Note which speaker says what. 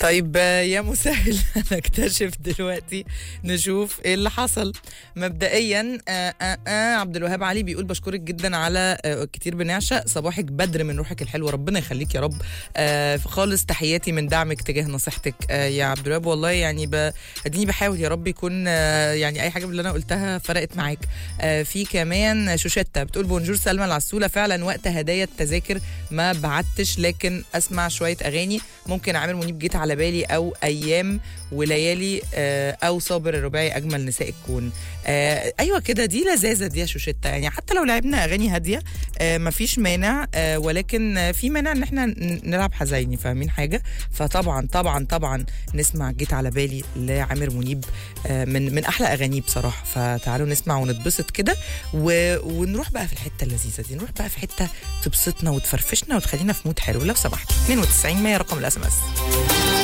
Speaker 1: طيب آه، يا مسهل نكتشف دلوقتي نشوف ايه اللي حصل مبدئيا آه آه آه عبد الوهاب علي بيقول بشكرك جدا على آه كتير بنعشق صباحك بدر من روحك الحلوه ربنا يخليك يا رب آه خالص تحياتي من دعمك تجاه نصيحتك آه يا عبد الوهاب والله يعني ب... اديني بحاول يا رب يكون آه يعني اي حاجه من اللي انا قلتها فرقت معاك آه في كمان شوشتة بتقول بونجور سلمى العسوله فعلا وقت هدايا التذاكر ما بعتش لكن اسمع شويه اغاني ممكن عامر منيب جيت على بالي او ايام وليالي آه، او صابر الرباعي اجمل نساء الكون آه، ايوه كده دي لذاذه دي يا شوشتة يعني حتى لو لعبنا اغاني هاديه آه، مفيش مانع آه، ولكن آه، في مانع ان احنا ن- نلعب حزيني فاهمين حاجه فطبعا طبعا طبعا نسمع جيت على بالي لعامر منيب آه، من من احلى اغانيه بصراحه فتعالوا نسمع ونتبسط كده و... ونروح بقى في الحته اللذيذه دي نروح بقى في حته تبسطنا وتفرفشنا وتخلينا في مود حلو لو سمحت 92 100 رقم الاس ام اس